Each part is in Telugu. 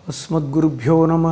అస్మద్గురుభ్యో నమ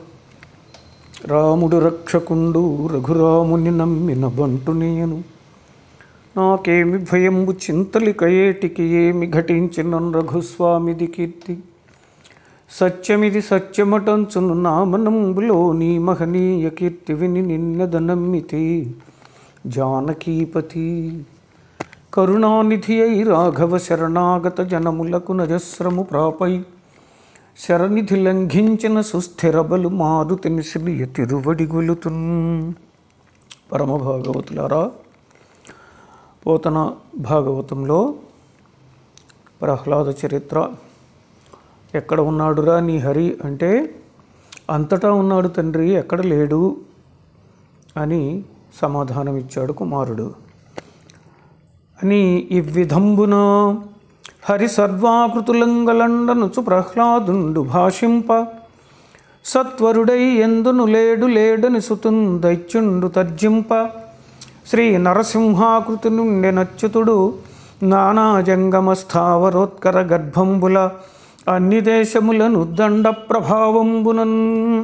రాముడు రక్షకుండు రఘురాముని నమ్మిన బంటు నేను నాకేమి భయంబు చింతలిక ఏటికి ఏమి ఘటించిన రఘుస్వామిది కీర్తి సత్యమిది సత్యమటంచును నామనంబులో నీ మహనీయ కీర్తి విని నిన్నదనమ్మితి జానకీపతి కరుణానిధి అయి రాఘవ శరణాగత జనములకు నజస్రము ప్రాపై శరణిధి లంఘించిన సుస్థిర బలు మారుతి నిసిలియ తిరువడి గొలుతున్ పరమ భాగవతులారా పోతన భాగవతంలో ప్రహ్లాద చరిత్ర ఎక్కడ ఉన్నాడురా నీ హరి అంటే అంతటా ఉన్నాడు తండ్రి ఎక్కడ లేడు అని సమాధానం ఇచ్చాడు కుమారుడు అని ఇవ్విధంబున హరి సర్వాకృతులంగలండనుచు ప్రహ్లాదుండు భాషింప సత్వరుడై ఎందును లేడు లేడని సుతున్ దైత్యుండు తర్జింప శ్రీ నరసింహాకృతి నుండి నచ్యుతుడు నానా జంగమ స్థావరోత్కర గర్భంబుల అన్ని దేశములను దండ ప్రభావంబునన్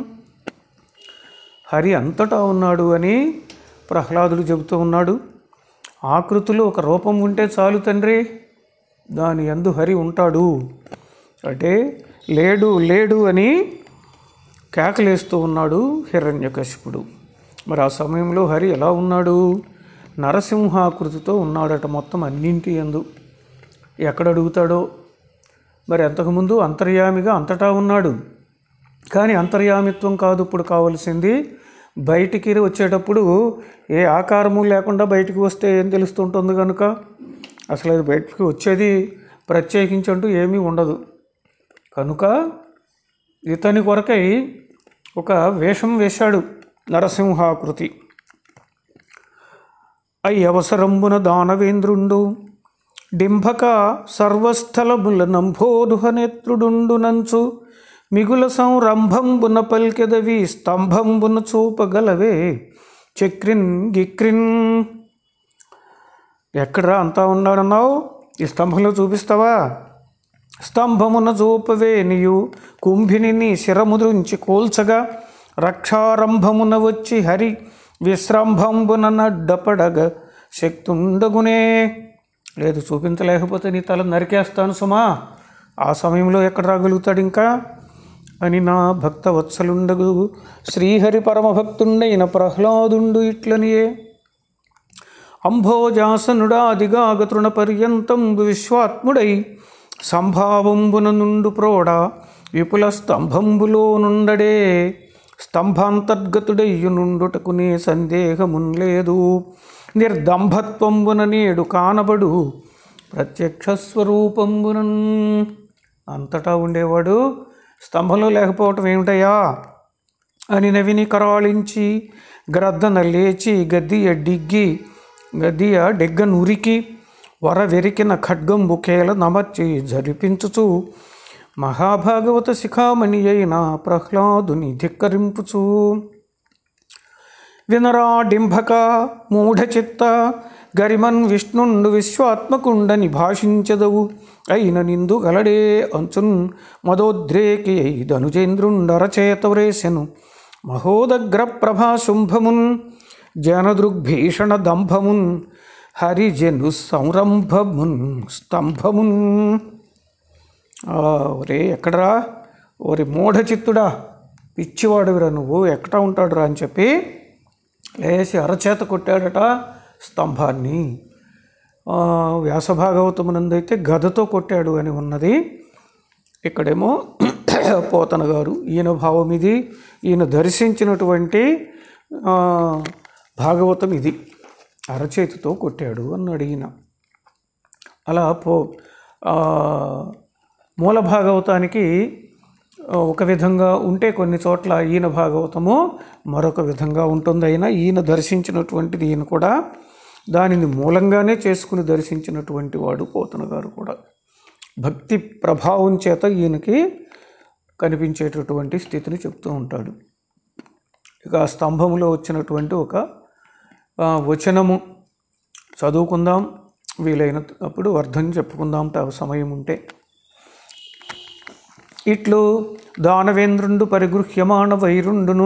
హరి అంతటా ఉన్నాడు అని ప్రహ్లాదుడు చెబుతూ ఉన్నాడు ఆకృతిలో ఒక రూపం ఉంటే చాలు తండ్రి దాని అందు హరి ఉంటాడు అంటే లేడు లేడు అని కేకలేస్తూ ఉన్నాడు హిరణ్యకశిపుడు మరి ఆ సమయంలో హరి ఎలా ఉన్నాడు నరసింహాకృతితో ఉన్నాడట మొత్తం అన్నింటి ఎందు ఎక్కడ అడుగుతాడో మరి అంతకుముందు అంతర్యామిగా అంతటా ఉన్నాడు కానీ అంతర్యామిత్వం కాదు ఇప్పుడు కావలసింది బయటికి వచ్చేటప్పుడు ఏ ఆకారము లేకుండా బయటికి వస్తే ఏం తెలుస్తుంటుంది కనుక అసలు అది బయటికి వచ్చేది ప్రత్యేకించి అంటూ ఏమీ ఉండదు కనుక ఇతని కొరకై ఒక వేషం వేశాడు నరసింహాకృతి అయి అవసరంబున దానవేంద్రుండు డింభక సర్వస్థలముల నంభోదుహ నేత్రుడుండు నంచు మిగుల సంరంభంబున పల్కెదవి స్తంభంబున చూపగలవే చక్రిన్ గిక్రిన్ ఎక్కడరా అంతా ఉన్నాడన్నావు ఈ స్తంభంలో చూపిస్తావా స్తంభమున చూపవే నీయు కుంభిని నీ శిరముద్రించి కోల్చగా రక్షారంభమున వచ్చి హరి విశ్రంభంబున నడ్డపడగ శక్తుండగునే లేదు చూపించలేకపోతే నీ తల నరికేస్తాను సుమా ఆ సమయంలో ఎక్కడ రాగలుగుతాడు ఇంకా అని నా భక్త వత్సలుండగు శ్రీహరి పరమభక్తుండైన ప్రహ్లాదుండు ఇట్లనియే అంభోజాసనుడాదిగాగ తృణ పర్యంతంబు విశ్వాత్ముడై సంభావంబున నుండు ప్రోడ విపుల స్తంభంబులో నుండడే స్తంభాంతర్గతుడయ్యు నుండుటకునే సందేహమున్ లేదు నిర్దంభత్వంబున నేడు కానబడు ప్రత్యక్ష స్వరూపంబునన్ అంతటా ఉండేవాడు స్తంభంలో లేకపోవటం ఏమిటయ్యా అని నవిని కరాళించి గ్రద్దన లేచి గద్దియ డిగ్గి గద్దియ డెగ్గ నురికి వర వెరికిన ఖడ్గంబు కేల నమర్చి జరిపించుచు మహాభాగవత శిఖామణి అయిన ప్రహ్లాదుని ధిక్కరింపుచు వినరా డింభక మూఢచిత్త గరిమన్ విష్ణుండు విశ్వాత్మకుండని భాషించదవు అయిన నిందు గలడే అంచున్ మదోద్రేకి ధనుజేంద్రుండరచేతవ్రేసెను మహోదగ్ర ప్రభాశుంభమున్ జనదృగ్భీషణ దంభమున్ హరిజను సంరంభమున్ స్తంభమున్ ఒరే ఎక్కడరా ఓరి మూఢచిత్తుడా పిచ్చివాడురా నువ్వు ఎక్కడ ఉంటాడురా అని చెప్పి లేచి అరచేత కొట్టాడట స్తంభాన్ని వ్యాసభాగవతమునందైతే గదతో కొట్టాడు అని ఉన్నది ఇక్కడేమో పోతన గారు ఈయన భావం ఇది ఈయన దర్శించినటువంటి భాగవతం ఇది అరచేతితో కొట్టాడు అన్నాడు ఈయన అలా పో మూల భాగవతానికి ఒక విధంగా ఉంటే కొన్ని చోట్ల ఈయన భాగవతము మరొక విధంగా ఉంటుంది అయినా ఈయన దర్శించినటువంటిది ఈయన కూడా దానిని మూలంగానే చేసుకుని దర్శించినటువంటి వాడు పోతన గారు కూడా భక్తి ప్రభావం చేత ఈయనకి కనిపించేటటువంటి స్థితిని చెప్తూ ఉంటాడు ఇక ఆ స్తంభంలో వచ్చినటువంటి ఒక వచనము చదువుకుందాం వీలైనప్పుడు అర్థం చెప్పుకుందాం త- సమయం ఉంటే ఇట్లు దానవేంద్రుండు పరిగృహ్యమాన వైరుండును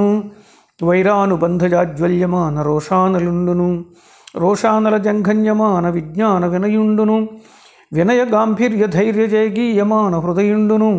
వైరానుబంధజాజ్వల్యమాన రోషానలుండును రోషానల జంఘన్యమాన విజ్ఞాన వినయుండును వినయ గాంభీర్య ధైర్య జయగీయమాన హృదయుండును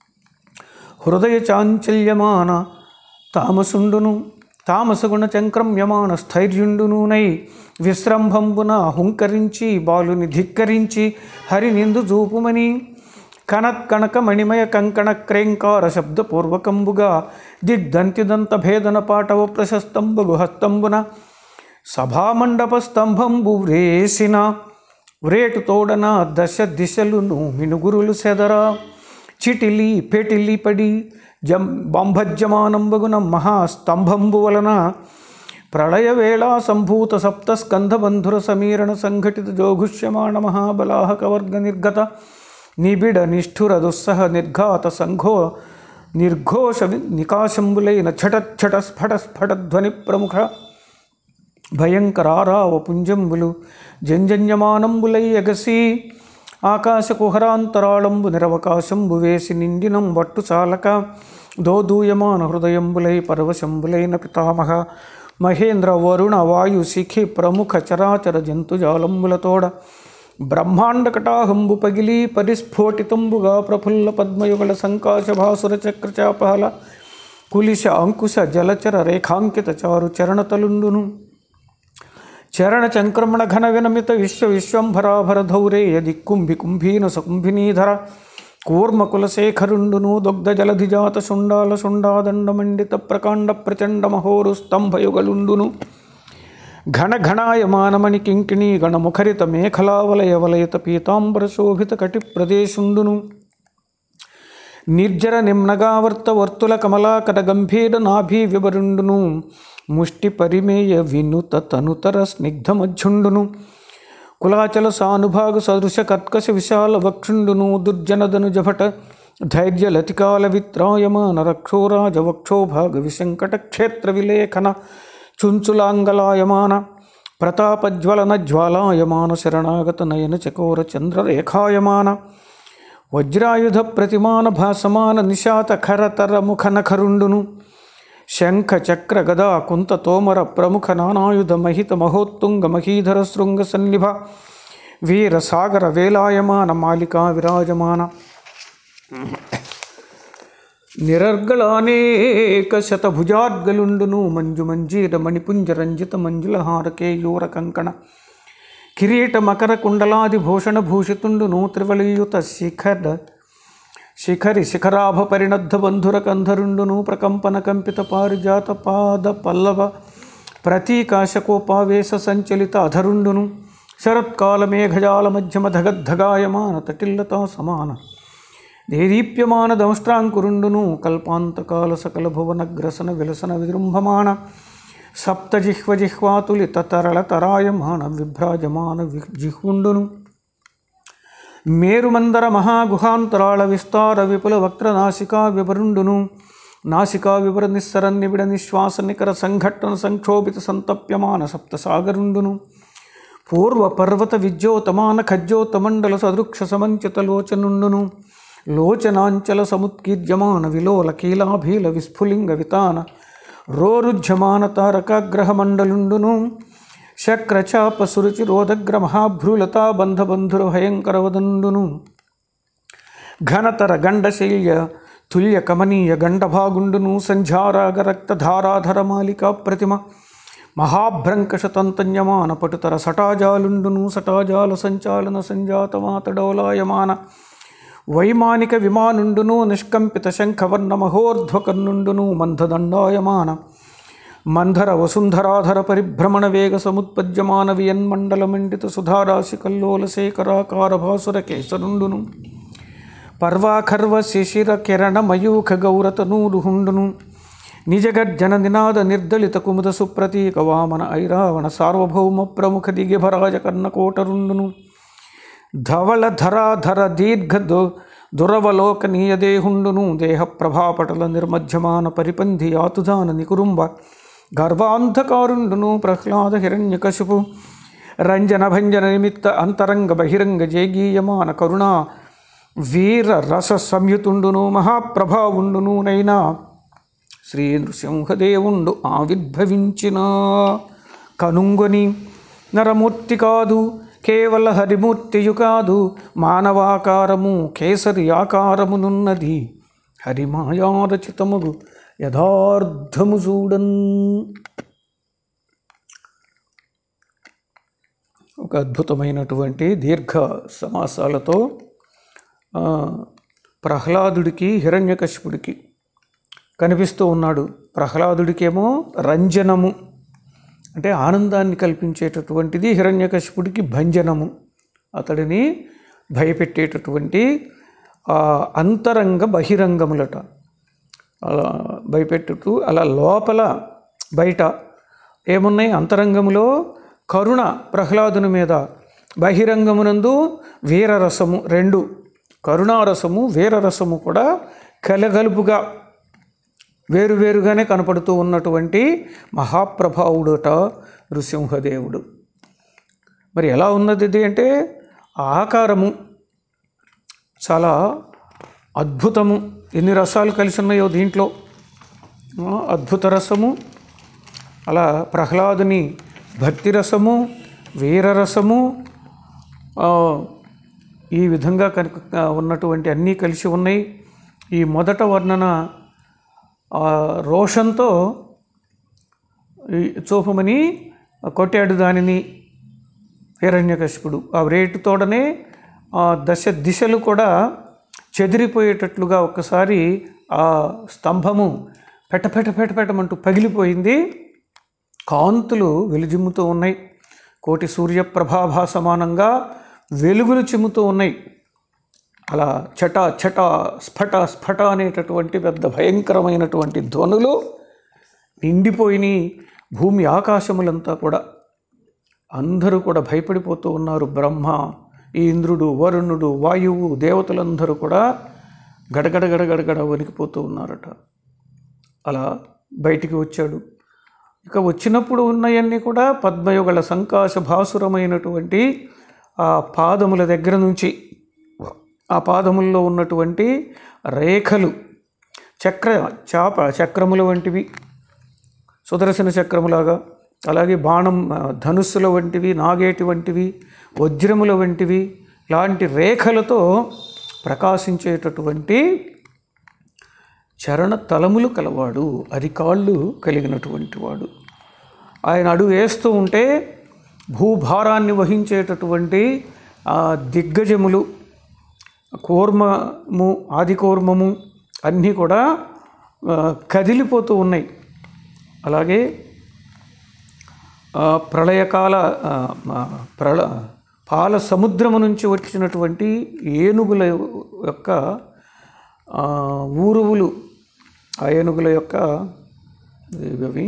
హృదయ చాంచల్యమాన తామసుండును తామసగుణ చంక్రమ్యమాన స్థైర్యుండునునై విశ్రంభంబున హుంకరించి బాలుని ధిక్కరించి హరినిందు చూపుమని కనత్ కనక మణిమయ కంకణ క్రేంకార శబ్దపూర్వకంబుగా దిగ్దంతిదంత భేదన పాటవ ప్రశస్తంబగు హస్తంబున సభామండప స్తంభంబు వ్రేసిన వ్రేటు తోడన దశ దిశలును మినుగురులు సెదరా చిటిలి పెటిలి పడి జం బంభజ్యమానంబగున మహాస్తంభంబు వలన ప్రళయ వేళా సంభూత సప్త స్కంధబంధుర సమీరణ సంఘటిత జోఘుష్యమాణ మహాబలాహక వర్గ నిర్గత నిబిడ నిష్ఠుర దుస్సహ నిర్ఘాత సంఘో నిర్ఘోష వి- నికాశంబులైన ఛట ఛట స్ఫట స్ఫట ధ్వని ప్రముఖ భయంకరారావ పుంజంబులు జంజన్యమానంబులై ఎగసి ఆకాశ కుహరాంతరాళంబు నిరవకాశంబు వేసి నిండినం వట్టు చాలక దోదూయమాన హృదయంబులై పరవశంబులైన పితామహ మహేంద్ర వరుణ వాయు శిఖి ప్రముఖ చరాచర జంతుజాలంబులతోడ బ్రహ్మాండ కటాహంబు పగిలి పరిస్ఫోటితంబుగా ప్రఫుల్ల పద్మయుగళ సంకాశ భాసుర చక్రచాపహల కులిశ అంకుశ జలచర రేఖాంకిత చారు చరణతలుండును చరణ చంక్రమణ ఘన వినమిత విశ్వ విశ్వంభరాభర ధౌరేయ దిక్కుంభి కుంభీన సకుంభినీధర కూర్మ కులశేఖరుండును దుగ్ధ జలధిజాత శుండాల శుండాదండ మండిత ప్రకాండ ప్రచండ మహోరు స్తంభయుగలుండును ఘన ఘనాయమానమణి కింకిణీ గణముఖరిత మేఖలావలయ వలయత పీతాంబర శోభిత కటి ప్రదేశుండును నిర్జర నిమ్నగావర్త వర్తుల కమలాకర గంభీర నాభి వివరుండును ముష్టి పరిమేయ వినుత తనుతర స్నిగ్ధమధ్యుండును కులాచల సానుభాగ సదృశ కర్కశ విశాల వక్షుండును దుర్జనదను జభట ధైర్య లతికాల విత్రాయమాన రక్షోరాజ వక్షోభాగ విశంకట క్షేత్ర విలేఖన చుంచులాంగలాయమాన ప్రతాపజ్వలన జ్వాలాయమాన శరణాగత నయన చకోర చంద్రరేఖాయమాన వజ్రాయుధ ప్రతిమాన భాసమాన నిశాత ఖరతర ముఖ నఖరుండును శంఖ చక్ర గదా కుంత తోమర ప్రముఖ నానాయుధ మహిత మహోత్తుంగ మహీధర శృంగ సన్నిభ వీర సాగర వేలాయమాన మాలికా విరాజమాన నిరర్గళానేక శతభుజార్గలుండును మంజు మంజీర మణిపుంజ రంజిత మంజులహార కేయూర కంకణ కిరీట మకర కుండలాది భూషణ భూషితుండును త్రివలియుత శిఖర శిఖరి శిఖరాభ పరిణద్ధ బంధుర కంధరుండును ప్రకంపన కంపిత పారిజాత పాద పల్లవ ప్రతీకాశకోపావేశ సంచలిత అధరుండును శరత్కాల మేఘజాల మధ్యమ ధగద్ధగాయమాన తటిల్లతా సమాన దేదీప్యమాన దంష్ట్రాంకురుండును కల్పాంతకాల సకల భువనగ్రసన విలసన విజృంభమాన సప్తజిహ్వజిహ్వాతులిత తరళ తరాయమాన విభ్రాజమాన వి జిహ్వుండును మేరుమందర మహాగుహాంతరాళ విస్తార విపుల వక్ర నాసికా వివరుండును నాసికా వివర నిస్సర నిబిడ నిశ్వాస నికర సంఘట్టన సంక్షోభిత సంతప్యమాన సప్తసాగరుండును పూర్వ పర్వత విద్యోతమాన ఖజ్జోతమండల సదృక్ష సమంచిత లోచనుండును లోచనాంచల సముత్కీర్యమాన విలోల కీలాభీల విస్ఫులింగ వితాన రోరుధ్యమాన తారకాగ్రహమండలుండును శక్రచాప సురుచి రోదగ్ర మహాభ్రులతా బంధబంధుర భయంకరవదండును ఘనతర గండశైల్య తుల్య కమనీయ గండభాగుండును సంధ్యారాగ రక్తధారాధర మాలికా ప్రతిమ మహాభ్రంకషతంతన్యమాన పటుతర సటాజాలుండును సటాజాల సంచాలన సంజాతమాతడోలాయమాన వైమానిక విమానుండును నిష్కంపిత శంఖవర్ణ మహోర్ధ్వకర్ణుండును మందదండాయమాన మంధర వసుంధరాధర పరిభ్రమణ వేగ సముత్పద్యమాన వియన్మండలమండిత సుధారాశి కల్లోల శేఖరాకార భాసుర కేసరుండును పర్వాఖర్వ శిశిర కిరణ మయూఖ గౌరతనూలుహుండును నిజగర్జన నినాద నిర్దలిత కుముద సుప్రతీక వామన ఐరావణ సార్వభౌమ ప్రముఖ దిగిభరాజ కర్ణకోటరుండును ధవళ ధరాధర దీర్ఘ దు దురవలోకనీయ దేహుండును దేహ ప్రభాపటల నిర్మధ్యమాన పరిపంధి యాతుదాన నికురుంబ గర్వాంధకారుండును ప్రహ్లాద హిరణ్యకశిపు రంజన భంజన నిమిత్త అంతరంగ బహిరంగ జేగీయమాన కరుణా వీర రస సంయుతుండును మహాప్రభావుండును నైనా శ్రీ నృసింహదేవుండు ఆవిర్భవించిన కనుంగొని నరమూర్తి కాదు కేవల హరిమూర్తియు కాదు మానవాకారము కేసరి ఆకారమునున్నది హరిమాయారచితముగు యథార్థము చూడన్ ఒక అద్భుతమైనటువంటి దీర్ఘ సమాసాలతో ఆ, ప్రహ్లాదుడికి హిరణ్యకశిపుడికి కనిపిస్తూ ఉన్నాడు ప్రహ్లాదుడికేమో రంజనము అంటే ఆనందాన్ని కల్పించేటటువంటిది హిరణ్యకశిపుడికి భంజనము అతడిని భయపెట్టేటటువంటి ఆ, అంతరంగ బహిరంగములట అలా భయపెట్టుతూ అలా లోపల బయట ఏమున్నాయి అంతరంగములో కరుణ ప్రహ్లాదుని మీద బహిరంగమునందు వీరరసము రెండు కరుణారసము వీరరసము కూడా కలగలుపుగా వేరువేరుగానే కనపడుతూ ఉన్నటువంటి మహాప్రభావుడట నృసింహదేవుడు మరి ఎలా ఉన్నది ఇది అంటే ఆ ఆకారము చాలా అద్భుతము ఎన్ని రసాలు కలిసి ఉన్నాయో దీంట్లో ఆ, అద్భుత రసము అలా ప్రహ్లాదుని భక్తి రసము వీరరసము ఆ, ఈ విధంగా కనుక ఉన్నటువంటి అన్నీ కలిసి ఉన్నాయి ఈ మొదట వర్ణన ఆ, రోషంతో ఈ చూపమని కొట్టాడు దానిని హిరణ్యకశిపుడు ఆ రేటుతోడనే ఆ దశ దిశలు కూడా చెదిరిపోయేటట్లుగా ఒక్కసారి ఆ స్తంభము పెట పెట పెట పెట్టమంటూ పగిలిపోయింది కాంతులు వెలుజిమ్ముతూ ఉన్నాయి కోటి సూర్యప్రభాభా సమానంగా వెలుగులు చిమ్ముతూ ఉన్నాయి అలా చట చట స్ఫట స్ఫట అనేటటువంటి పెద్ద భయంకరమైనటువంటి ధ్వనులు నిండిపోయినాయి భూమి ఆకాశములంతా కూడా అందరూ కూడా భయపడిపోతూ ఉన్నారు బ్రహ్మ ఈ ఇంద్రుడు వరుణుడు వాయువు దేవతలందరూ కూడా గడగడ గడగడగడ వణికిపోతూ ఉన్నారట అలా బయటికి వచ్చాడు ఇక వచ్చినప్పుడు ఉన్నవన్నీ కూడా పద్మయుగళ సంకాశ భాసురమైనటువంటి ఆ పాదముల దగ్గర నుంచి ఆ పాదముల్లో ఉన్నటువంటి రేఖలు చక్ర చాప చక్రముల వంటివి సుదర్శన చక్రములాగా అలాగే బాణం ఆ, ధనుస్సుల వంటివి నాగేటి వంటివి వజ్రముల వంటివి లాంటి రేఖలతో ప్రకాశించేటటువంటి చరణ తలములు కలవాడు అరికాళ్ళు కలిగినటువంటి వాడు ఆయన అడుగు వేస్తూ ఉంటే భూభారాన్ని వహించేటటువంటి ఆ దిగ్గజములు కూర్మము ఆది కూర్మము అన్నీ కూడా ఆ, కదిలిపోతూ ఉన్నాయి అలాగే ఆ, ప్రళయకాల ఆ, ఆ, ప్రళ పాల సముద్రము నుంచి వచ్చినటువంటి ఏనుగుల యొక్క ఆ, ఊరువులు ఆ ఏనుగుల యొక్క ఇవి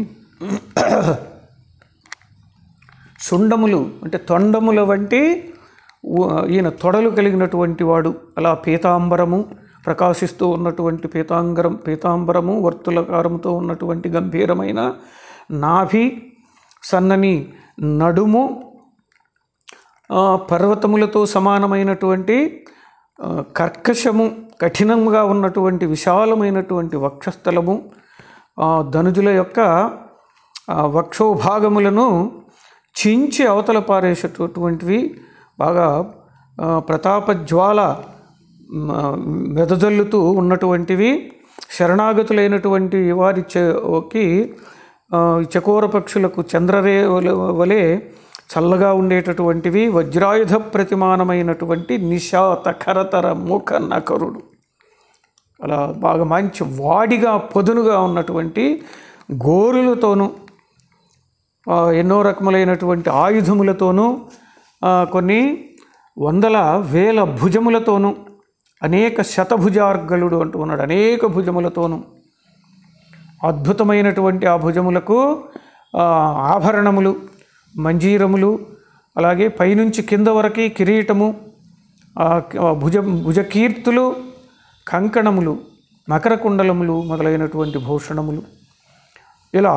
శుండములు అంటే తొండముల వంటి ఊ- ఈయన తొడలు కలిగినటువంటి వాడు అలా పీతాంబరము ప్రకాశిస్తూ ఉన్నటువంటి పీతాంగరం పీతాంబరము వర్తులకారముతో ఉన్నటువంటి గంభీరమైన నాభి సన్నని నడుము ఆ, పర్వతములతో సమానమైనటువంటి ఆ, కర్కశము కఠినంగా ఉన్నటువంటి విశాలమైనటువంటి వక్షస్థలము ఆ, ధనుజుల యొక్క ఆ, వక్షోభాగములను చించి అవతల పారేసేటటువంటివి బాగా ఆ, ప్రతాపజ్వాల మ, వెదజల్లుతూ ఉన్నటువంటివి శరణాగతులైనటువంటి వారి చెకి చకోర పక్షులకు చంద్రరే వలె చల్లగా ఉండేటటువంటివి వజ్రాయుధ ప్రతిమానమైనటువంటి నిశాత కరతర ముఖ నకరుడు అలా బాగా మంచి వాడిగా పొదునుగా ఉన్నటువంటి గోరులతోనూ ఆ, ఎన్నో రకములైనటువంటి ఆయుధములతోనూ ఆ, కొన్ని వందల వేల భుజములతోనూ అనేక శతభుజార్గలుడు అంటూ ఉన్నాడు అనేక భుజములతోనూ అద్భుతమైనటువంటి ఆ భుజములకు ఆ, ఆభరణములు మంజీరములు అలాగే పైనుంచి కింద వరకు కిరీటము ఆ క- ఆ భుజ భుజకీర్తులు కంకణములు మకర కుండలములు మొదలైనటువంటి భూషణములు ఇలా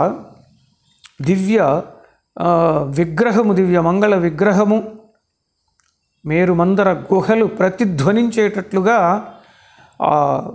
దివ్య ఆ, విగ్రహము దివ్య మంగళ విగ్రహము మేరుమందర గుహలు ప్రతిధ్వనించేటట్లుగా ఆ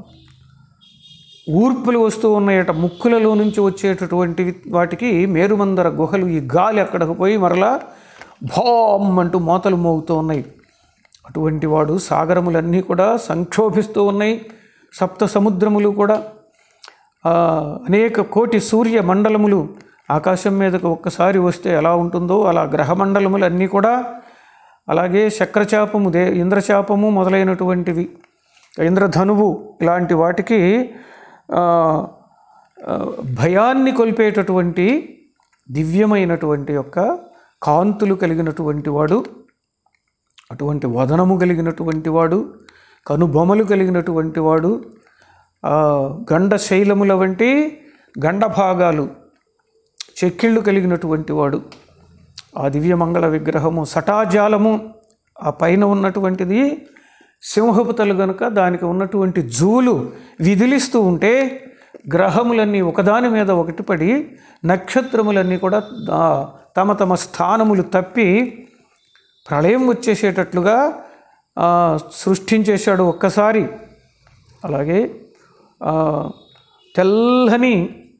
ఊర్పులు వస్తూ ఉన్నాయట ముక్కులలో నుంచి వచ్చేటటువంటి వాటికి మేరుమందర గుహలు ఈ గాలి అక్కడికి పోయి మరలా భామ్ అంటూ మోతలు మోగుతూ ఉన్నాయి అటువంటి వాడు సాగరములన్నీ కూడా సంక్షోభిస్తూ ఉన్నాయి సప్త సముద్రములు కూడా ఆ, అనేక కోటి సూర్య మండలములు ఆకాశం మీదకు ఒక్కసారి వస్తే ఎలా ఉంటుందో అలా గ్రహమండలములు అన్నీ కూడా అలాగే చక్రచాపము దే ఇంద్రచాపము మొదలైనటువంటివి ఇంద్రధనువు ఇలాంటి వాటికి ఆ, ఆ, భయాన్ని కొలిపేటటువంటి దివ్యమైనటువంటి యొక్క కాంతులు కలిగినటువంటి వాడు అటువంటి వదనము కలిగినటువంటి వాడు కనుబొమలు కలిగినటువంటి వాడు ఆ, గండ శైలముల వంటి గండ భాగాలు చెక్కిళ్ళు కలిగినటువంటి వాడు ఆ దివ్యమంగళ విగ్రహము సటాజాలము ఆ పైన ఉన్నటువంటిది సింహపు తలు గనుక దానికి ఉన్నటువంటి జూలు విదిలిస్తూ ఉంటే గ్రహములన్నీ ఒకదాని మీద ఒకటి పడి నక్షత్రములన్నీ కూడా ఆ, తమ తమ స్థానములు తప్పి ప్రళయం వచ్చేసేటట్లుగా ఆ, సృష్టించేశాడు ఒక్కసారి అలాగే ఆ, తెల్లని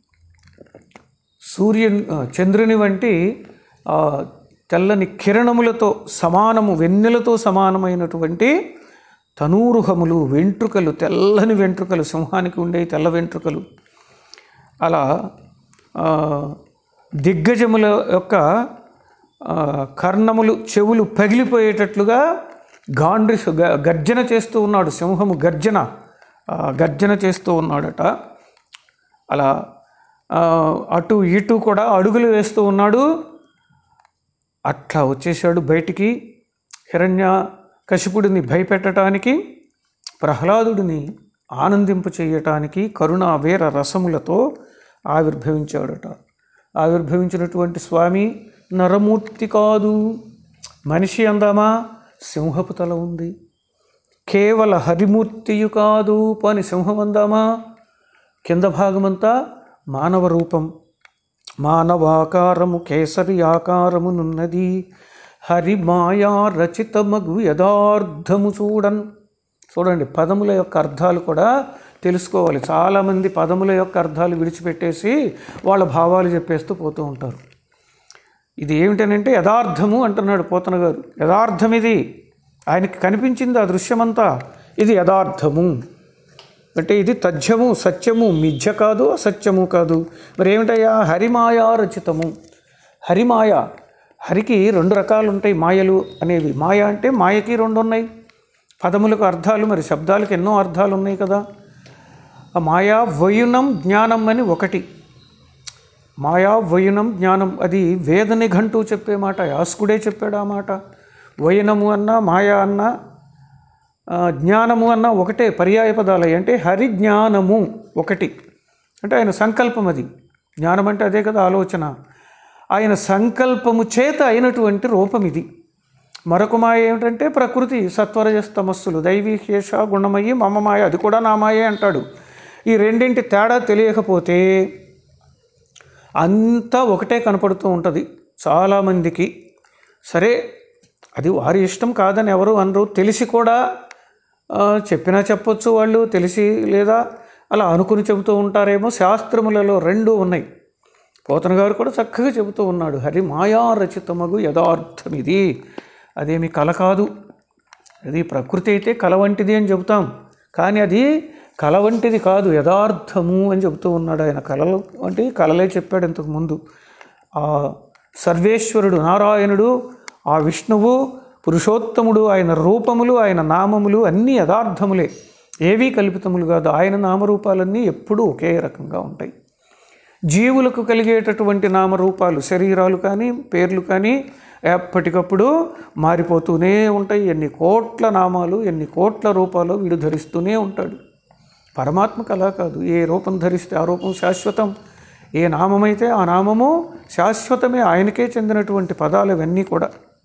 సూర్యుని ఆ, చంద్రుని వంటి ఆ, తెల్లని కిరణములతో సమానము వెన్నెలతో సమానమైనటువంటి తనూరుహములు వెంట్రుకలు తెల్లని వెంట్రుకలు సింహానికి ఉండే తెల్ల వెంట్రుకలు అలా ఆ, దిగ్గజముల యొక్క ఆ, కర్ణములు చెవులు పగిలిపోయేటట్లుగా గాండ్రి గ- గర్జన చేస్తూ ఉన్నాడు సింహము గర్జన ఆ, గర్జన చేస్తూ ఉన్నాడట అలా ఆ, అటు ఇటు కూడా అడుగులు వేస్తూ ఉన్నాడు అట్లా వచ్చేసాడు బయటికి హిరణ్య కశిపుడిని భయపెట్టడానికి ప్రహ్లాదుడిని ఆనందింప చేయటానికి కరుణ వీర రసములతో ఆవిర్భవించాడట ఆవిర్భవించినటువంటి స్వామి నరమూర్తి కాదు మనిషి అందామా సింహపు తల ఉంది కేవల హరిమూర్తియు కాదు పని సింహం అందామా కింద భాగమంతా మానవ రూపం మానవాకారము కేసరి ఆకారమునున్నది హరి మాయా రచితమగు యథార్థము చూడన్ చూడండి పదముల యొక్క అర్థాలు కూడా తెలుసుకోవాలి చాలామంది పదముల యొక్క అర్థాలు విడిచిపెట్టేసి వాళ్ళ భావాలు చెప్పేస్తూ పోతూ ఉంటారు ఇది ఏమిటనంటే యథార్థము అంటున్నాడు పోతన గారు యథార్థం ఇది ఆయనకి కనిపించింది ఆ దృశ్యమంతా ఇది యథార్థము అంటే ఇది తథ్యము సత్యము మిథ్య కాదు అసత్యము కాదు మరి ఏమిటయ్యా హరిమాయా రచితము హరిమాయ హరికి రెండు రకాలు ఉంటాయి మాయలు అనేవి మాయ అంటే మాయకి రెండు ఉన్నాయి పదములకు అర్థాలు మరి శబ్దాలకు ఎన్నో అర్థాలు ఉన్నాయి కదా ఆ మాయా వయునం జ్ఞానం అని ఒకటి మాయా వయునం జ్ఞానం అది వేద నిఘంటూ చెప్పే మాట యాస్కుడే చెప్పాడు ఆ మాట వయనము అన్నా మాయా అన్నా ఆ, జ్ఞానము అన్న ఒకటే పర్యాయ పదాలు అంటే హరి జ్ఞానము ఒకటి అంటే ఆయన సంకల్పం అది జ్ఞానం అంటే అదే కదా ఆలోచన ఆయన సంకల్పము చేత అయినటువంటి రూపం ఇది మరొక మాయ ఏమిటంటే ప్రకృతి సత్వరజస్తమస్సులు దైవీ శేష గుణమయ్యి మమ మాయ అది కూడా నా మాయే అంటాడు ఈ రెండింటి తేడా తెలియకపోతే అంతా ఒకటే కనపడుతూ ఉంటుంది చాలామందికి సరే అది వారి ఇష్టం కాదని ఎవరు అనరు తెలిసి కూడా ఆ, చెప్పినా చెప్పొచ్చు వాళ్ళు తెలిసి లేదా అలా అనుకుని చెబుతూ ఉంటారేమో శాస్త్రములలో రెండు ఉన్నాయి పోతన గారు కూడా చక్కగా చెబుతూ ఉన్నాడు హరి మాయా రచితమగు యథార్థం ఇది అదేమి కల కాదు అది ప్రకృతి అయితే కల వంటిది అని చెబుతాం కానీ అది కల వంటిది కాదు యథార్థము అని చెబుతూ ఉన్నాడు ఆయన కలలు వంటి కలలే చెప్పాడు ఇంతకు ముందు ఆ సర్వేశ్వరుడు నారాయణుడు ఆ విష్ణువు పురుషోత్తముడు ఆయన రూపములు ఆయన నామములు అన్నీ యథార్థములే ఏవీ కల్పితములు కాదు ఆయన నామరూపాలన్నీ ఎప్పుడూ ఒకే రకంగా ఉంటాయి జీవులకు కలిగేటటువంటి నామరూపాలు శరీరాలు కానీ పేర్లు కానీ ఎప్పటికప్పుడు మారిపోతూనే ఉంటాయి ఎన్ని కోట్ల నామాలు ఎన్ని కోట్ల రూపాలు వీడు ధరిస్తూనే ఉంటాడు పరమాత్మకు అలా కాదు ఏ రూపం ధరిస్తే ఆ రూపం శాశ్వతం ఏ నామమైతే ఆ నామము శాశ్వతమే ఆయనకే చెందినటువంటి పదాలు ఇవన్నీ కూడా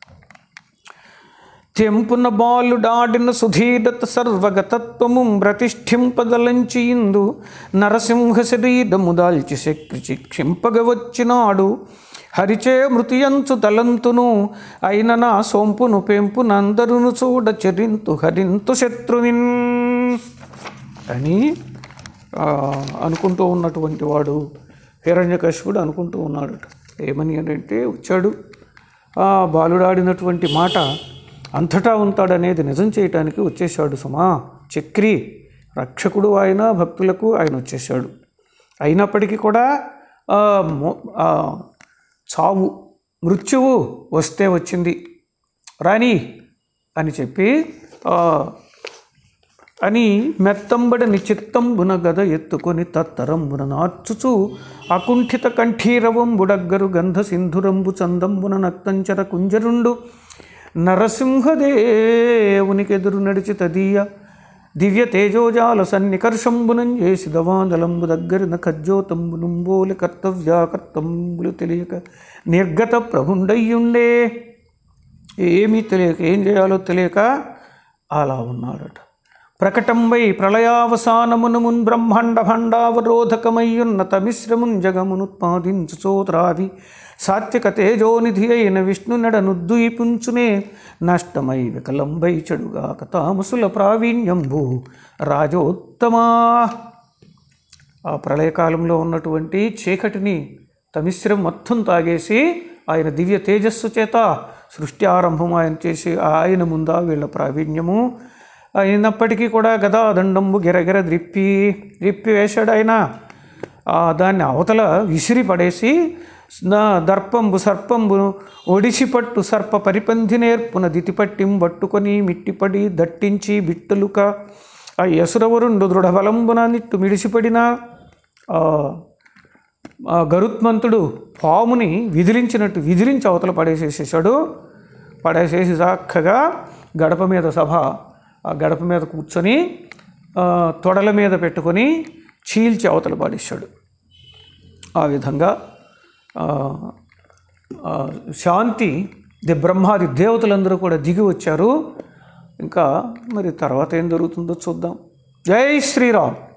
తెంపున బాలుడాడిన సుధీరత సర్వగతత్వము ప్రతిష్ఠింపదలంచియిందు నరసింహ శరీరము దాల్చి శక్తి శిక్షింపగ వచ్చినాడు హరిచే మృతియంచు తలంతును అయిన నా సొంపును పెంపు నందరును చూడ చెరింతు హరింతు శత్రునిన్ అని ఆ, అనుకుంటూ ఉన్నటువంటి వాడు హిరణ్యకశిపుడు అనుకుంటూ ఉన్నాడు ఏమని అంటే వచ్చాడు ఆ బాలుడాడినటువంటి మాట అంతటా ఉంటాడనేది నిజం చేయటానికి వచ్చేసాడు సుమా చక్రి రక్షకుడు ఆయన భక్తులకు ఆయన వచ్చేసాడు అయినప్పటికీ కూడా ఆ, మో- ఆ, చావు మృత్యువు వస్తే వచ్చింది రాని అని చెప్పి ఆ, అని మెత్తంబడి నిచిత్తంబున గద ఎత్తుకొని తత్తరంబున నార్చుచు అకుంఠిత కంఠీరవంబుడగ్గరు గంధ సింధురంబు చందంబున నక్తంచర కుంజరుండు నరసింహదేవునికెదురు నడిచి తదీయ దివ్య తేజోజాల సన్నికర్షంబునం చేసి దవాందలంబు దగ్గరిన ఖజ్జోతంబు నుంబోలి కర్తవ్యాకర్తంబులు తెలియక నిర్గత ప్రభుండయ్యుండే ఏమీ తెలియక ఏం చేయాలో తెలియక అలా ఉన్నాడట ప్రకటంబై ప్రళయావసానమును మున్ బ్రహ్మాండ భండావరోధకమయ్యున్న తమిశ్రమున్ జగమునుత్పాదించుచోత్రావి సాత్విక తేజోనిధి అయిన విష్ణు నడనుద్దుయిపుంచునే నష్టమై వికలంబై చెడుగాక తామసుల ప్రావీణ్యంబు రాజోత్తమా ఆ ప్రళయకాలంలో ఉన్నటువంటి చీకటిని తమిశ్రం మొత్తం తాగేసి ఆయన దివ్య తేజస్సు చేత సృష్టి ఆరంభం ఆయన చేసి ఆయన ముందా వీళ్ళ ప్రావీణ్యము అయినప్పటికీ కూడా గదాదండంబు గిరగిర ద్రిప్పి ద్రిప్పి వేశాడు ఆయన ఆ దాన్ని అవతల విసిరి పడేసి నా దర్పంబు సర్పంబును ఒడిసిపట్టు సర్ప పరిపంధి నేర్పున దితిపట్టిం పట్టుకొని మిట్టిపడి దట్టించి బిట్టలుక ఆ యసురవరుండు దృఢబలంబున నిట్టు మిడిసిపడిన ఆ ఆ గరుత్మంతుడు పాముని విదిలించినట్టు విదిలించి అవతల పడేసేసేసాడు పడేసేసి చక్కగా గడప మీద సభ ఆ గడప మీద కూర్చొని ఆ, తొడల మీద పెట్టుకొని చీల్చి అవతల పడేశాడు ఆ విధంగా ఆ, ఆ, శాంతి ది బ్రహ్మాది దేవతలందరూ కూడా దిగి వచ్చారు ఇంకా మరి తర్వాత ఏం జరుగుతుందో చూద్దాం జై శ్రీరామ్